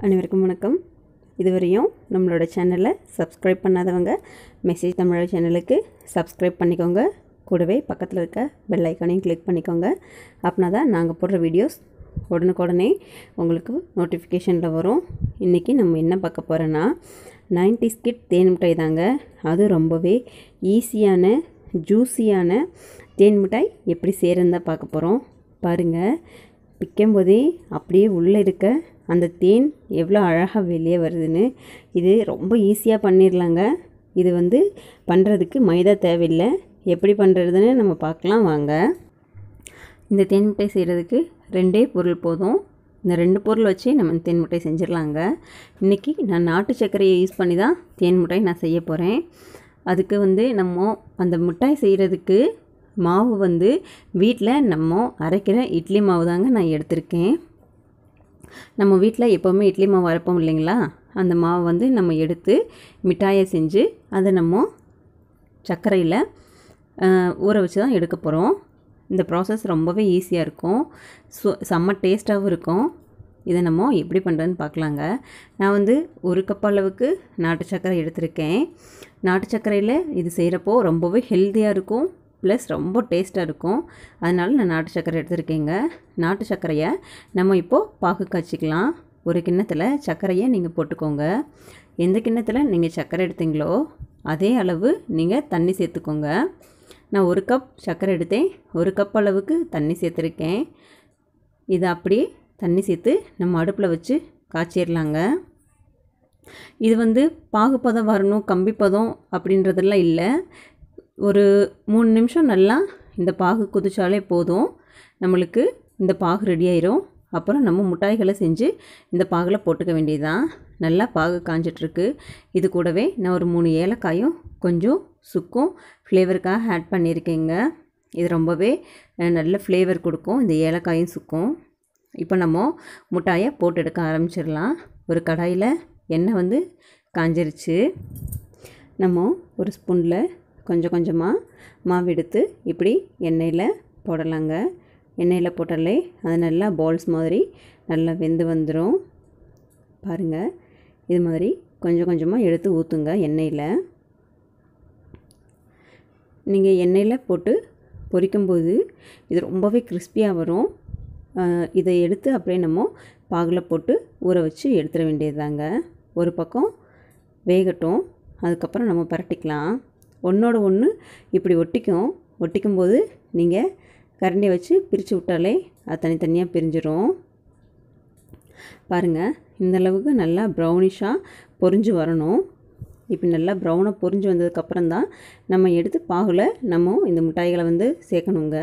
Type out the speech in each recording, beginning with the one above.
அனைவருக்கும் வணக்கம் இதுவரையும் நம்மளோட சேனலை சப்ஸ்கிரைப் பண்ணாதவங்க மெசேஜ் தமிழ் சேனலுக்கு சப்ஸ்கிரைப் பண்ணிக்கோங்க கூடவே பக்கத்தில் இருக்க பெல் ஐக்கானையும் கிளிக் பண்ணிக்கோங்க அப்படின்னா தான் நாங்கள் போடுற வீடியோஸ் உடனுக்குடனே உங்களுக்கு நோட்டிஃபிகேஷனில் வரும் இன்றைக்கி நம்ம என்ன பார்க்க போகிறோன்னா நைன்டி ஸ்கிட் தேன் மிட்டாய் தாங்க அது ரொம்பவே ஈஸியான ஜூஸியான தேன் மிட்டாய் எப்படி செய்கிறன்னு தான் பார்க்க போகிறோம் பாருங்கள் பிக்கும்போதே அப்படியே உள்ளே இருக்க அந்த தேன் எவ்வளோ அழகாக வெளியே வருதுன்னு இது ரொம்ப ஈஸியாக பண்ணிடலாங்க இது வந்து பண்ணுறதுக்கு மைதா தேவையில்லை எப்படி பண்ணுறதுன்னு நம்ம பார்க்கலாம் வாங்க இந்த தேன் மிட்டாய் செய்கிறதுக்கு ரெண்டே பொருள் போதும் இந்த ரெண்டு பொருள் வச்சு நம்ம தேன் மிட்டாய் செஞ்சிடலாங்க இன்றைக்கி நான் நாட்டு சர்க்கரையை யூஸ் பண்ணி தான் தேன் மிட்டாய் நான் செய்ய போகிறேன் அதுக்கு வந்து நம்ம அந்த மிட்டாய் செய்கிறதுக்கு மாவு வந்து வீட்டில் நம்ம அரைக்கிற இட்லி மாவு தாங்க நான் எடுத்திருக்கேன் நம்ம வீட்டில் எப்போவுமே இட்லி மாவு அரைப்போம் இல்லைங்களா அந்த மாவை வந்து நம்ம எடுத்து மிட்டாயை செஞ்சு அதை நம்ம சர்க்கரையில் ஊற வச்சு தான் எடுக்க போகிறோம் இந்த ப்ராசஸ் ரொம்பவே ஈஸியாக இருக்கும் ஸோ செம்ம டேஸ்ட்டாகவும் இருக்கும் இதை நம்ம எப்படி பண்ணுறதுன்னு பார்க்கலாங்க நான் வந்து ஒரு கப் அளவுக்கு நாட்டு சர்க்கரை எடுத்திருக்கேன் நாட்டு சர்க்கரையில் இது செய்கிறப்போ ரொம்பவே ஹெல்த்தியாக இருக்கும் ப்ளஸ் ரொம்ப டேஸ்ட்டாக இருக்கும் அதனால் நான் நாட்டு சர்க்கரை எடுத்திருக்கேங்க நாட்டு சர்க்கரையை நம்ம இப்போது பாகு காய்ச்சிக்கலாம் ஒரு கிண்ணத்தில் சர்க்கரையை நீங்கள் போட்டுக்கோங்க எந்த கிண்ணத்தில் நீங்கள் சர்க்கரை எடுத்தீங்களோ அதே அளவு நீங்கள் தண்ணி சேர்த்துக்கோங்க நான் ஒரு கப் சர்க்கரை எடுத்தேன் ஒரு கப் அளவுக்கு தண்ணி சேர்த்துருக்கேன் இதை அப்படியே தண்ணி சேர்த்து நம்ம அடுப்பில் வச்சு காய்ச்சிடலாங்க இது வந்து பாகுப்பதம் வரணும் கம்பி பதம் அப்படின்றதெல்லாம் இல்லை ஒரு மூணு நிமிஷம் நல்லா இந்த பாகு கொதிச்சாலே போதும் நம்மளுக்கு இந்த பாகு ரெடி ஆயிரும் அப்புறம் நம்ம மிட்டாய்களை செஞ்சு இந்த பாகில் போட்டுக்க வேண்டியதுதான் நல்லா பாகு காஞ்சிட்ருக்கு இது கூடவே நான் ஒரு மூணு ஏலக்காயும் கொஞ்சம் சுக்கும் ஃப்ளேவருக்காக ஆட் பண்ணியிருக்கேங்க இது ரொம்பவே நல்ல ஃப்ளேவர் கொடுக்கும் இந்த ஏலக்காயும் சுக்கும் இப்போ நம்ம மிட்டாயை போட்டு எடுக்க ஆரம்பிச்சிடலாம் ஒரு கடாயில் எண்ணெய் வந்து காஞ்சிருச்சு நம்ம ஒரு ஸ்பூனில் கொஞ்சம் கொஞ்சமாக மாவு எடுத்து இப்படி எண்ணெயில் போடலாங்க எண்ணெயில் போட்டாலே அது நல்லா பால்ஸ் மாதிரி நல்லா வெந்து வந்துடும் பாருங்கள் இது மாதிரி கொஞ்சம் கொஞ்சமாக எடுத்து ஊற்றுங்க எண்ணெயில் நீங்கள் எண்ணெயில் போட்டு பொரிக்கும்போது இது ரொம்பவே கிறிஸ்பியாக வரும் இதை எடுத்து அப்படியே நம்ம பாகில் போட்டு ஊற வச்சு எடுத்துட வேண்டியதுதாங்க ஒரு பக்கம் வேகட்டும் அதுக்கப்புறம் நம்ம பரட்டிக்கலாம் ஒன்றோட ஒன்று இப்படி ஒட்டிக்கும் ஒட்டிக்கும்போது நீங்கள் கரண்டியை வச்சு பிரித்து விட்டாலே அது தனித்தனியாக பிரிஞ்சிடும் பாருங்கள் இந்தளவுக்கு நல்லா ப்ரௌனிஷாக பொரிஞ்சு வரணும் இப்போ நல்லா ப்ரௌனாக பொரிஞ்சு வந்ததுக்கப்புறம் தான் நம்ம எடுத்து பாகில் நம்ம இந்த மிட்டாய்களை வந்து சேர்க்கணுங்க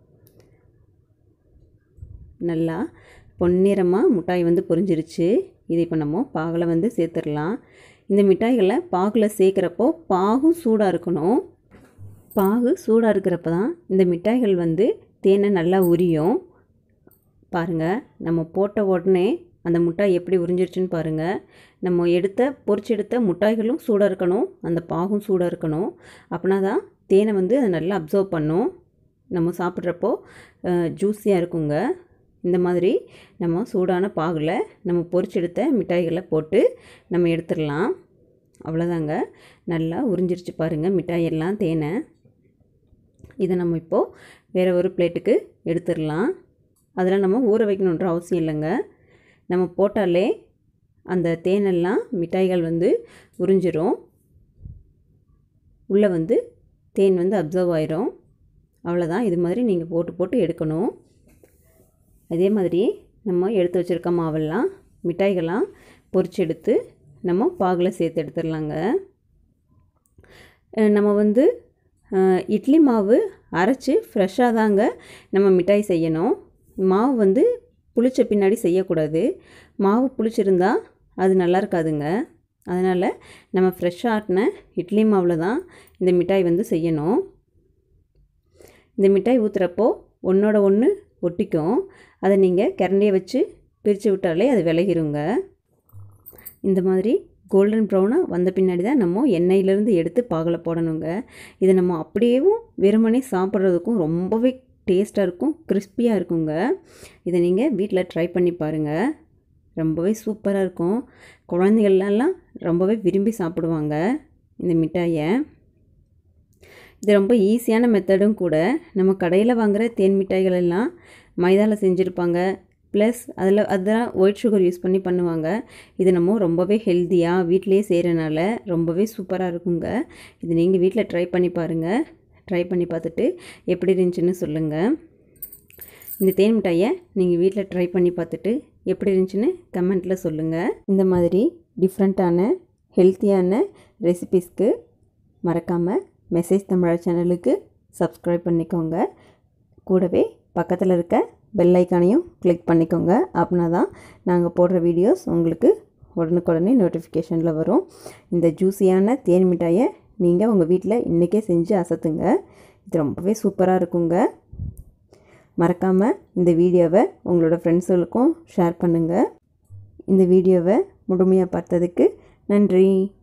நல்லா பொன்னிறமாக மிட்டாய் வந்து பொரிஞ்சிருச்சு இது இப்போ நம்ம பாகில் வந்து சேர்த்துடலாம் இந்த மிட்டாய்களை பாகில் சேர்க்குறப்போ பாகும் சூடாக இருக்கணும் பாகு சூடாக இருக்கிறப்ப தான் இந்த மிட்டாய்கள் வந்து தேனை நல்லா உரியும் பாருங்கள் நம்ம போட்ட உடனே அந்த மிட்டாய் எப்படி உறிஞ்சிருச்சுன்னு பாருங்கள் நம்ம எடுத்த பொறிச்சு எடுத்த மிட்டாய்களும் சூடாக இருக்கணும் அந்த பாகும் சூடாக இருக்கணும் அப்படின்னா தான் தேனை வந்து அதை நல்லா அப்சர்வ் பண்ணும் நம்ம சாப்பிட்றப்போ ஜூஸியாக இருக்குங்க இந்த மாதிரி நம்ம சூடான பாகில் நம்ம பொறிச்செடுத்த மிட்டாய்களை போட்டு நம்ம எடுத்துடலாம் அவ்வளோதாங்க நல்லா உறிஞ்சிருச்சு பாருங்கள் மிட்டாயெல்லாம் தேனை இதை நம்ம இப்போது வேறு ஒரு பிளேட்டுக்கு எடுத்துடலாம் அதில் நம்ம ஊற வைக்கணுன்ற அவசியம் இல்லைங்க நம்ம போட்டாலே அந்த தேனெல்லாம் மிட்டாய்கள் வந்து உறிஞ்சிரும் உள்ளே வந்து தேன் வந்து அப்சர்வ் ஆயிரும் அவ்வளோதான் இது மாதிரி நீங்கள் போட்டு போட்டு எடுக்கணும் அதே மாதிரி நம்ம எடுத்து வச்சுருக்க மாவெல்லாம் மிட்டாய்கள்லாம் பொரிச்சு எடுத்து நம்ம பாகில் சேர்த்து எடுத்துடலாங்க நம்ம வந்து இட்லி மாவு அரைச்சி ஃப்ரெஷ்ஷாக தாங்க நம்ம மிட்டாய் செய்யணும் மாவு வந்து புளிச்ச பின்னாடி செய்யக்கூடாது மாவு புளிச்சிருந்தா அது நல்லா இருக்காதுங்க அதனால் நம்ம ஃப்ரெஷ்ஷாக ஆட்டின இட்லி மாவில் தான் இந்த மிட்டாய் வந்து செய்யணும் இந்த மிட்டாய் ஊற்றுறப்போ ஒன்றோட ஒன்று ஒட்டிக்கும் அதை நீங்கள் கரண்டியை வச்சு பிரித்து விட்டாலே அது விலகிருங்க இந்த மாதிரி கோல்டன் ப்ரௌனாக வந்த பின்னாடி தான் நம்ம எண்ணெயிலேருந்து எடுத்து பாகில் போடணுங்க இதை நம்ம அப்படியேவும் வெறுமனே சாப்பிட்றதுக்கும் ரொம்பவே டேஸ்ட்டாக இருக்கும் கிறிஸ்பியாக இருக்குங்க இதை நீங்கள் வீட்டில் ட்ரை பண்ணி பாருங்கள் ரொம்பவே சூப்பராக இருக்கும் குழந்தைகள்லாம் ரொம்பவே விரும்பி சாப்பிடுவாங்க இந்த மிட்டாயை இது ரொம்ப ஈஸியான மெத்தடும் கூட நம்ம கடையில் வாங்குகிற தேன் மிட்டாய்கள் எல்லாம் மைதாவில் செஞ்சுருப்பாங்க ப்ளஸ் அதில் அதெல்லாம் ஒயிட் சுகர் யூஸ் பண்ணி பண்ணுவாங்க இது நம்ம ரொம்பவே ஹெல்த்தியாக வீட்டிலேயே செய்கிறனால ரொம்பவே சூப்பராக இருக்குங்க இது நீங்கள் வீட்டில் ட்ரை பண்ணி பாருங்கள் ட்ரை பண்ணி பார்த்துட்டு எப்படி இருந்துச்சுன்னு சொல்லுங்கள் இந்த தேன் மிட்டாயை நீங்கள் வீட்டில் ட்ரை பண்ணி பார்த்துட்டு எப்படி இருந்துச்சுன்னு கமெண்ட்டில் சொல்லுங்கள் இந்த மாதிரி டிஃப்ரெண்ட்டான ஹெல்த்தியான ரெசிபீஸ்க்கு மறக்காமல் மெசேஜ் தமிழா சேனலுக்கு சப்ஸ்கிரைப் பண்ணிக்கோங்க கூடவே பக்கத்தில் இருக்க பெல் ஐக்கானையும் கிளிக் பண்ணிக்கோங்க அப்படின்னா தான் நாங்கள் போடுற வீடியோஸ் உங்களுக்கு உடனுக்குடனே நோட்டிஃபிகேஷனில் வரும் இந்த ஜூஸியான தேன் மிட்டாயை நீங்கள் உங்கள் வீட்டில் இன்றைக்கே செஞ்சு அசத்துங்க இது ரொம்பவே சூப்பராக இருக்குங்க மறக்காமல் இந்த வீடியோவை உங்களோட ஃப்ரெண்ட்ஸுகளுக்கும் ஷேர் பண்ணுங்கள் இந்த வீடியோவை முழுமையாக பார்த்ததுக்கு நன்றி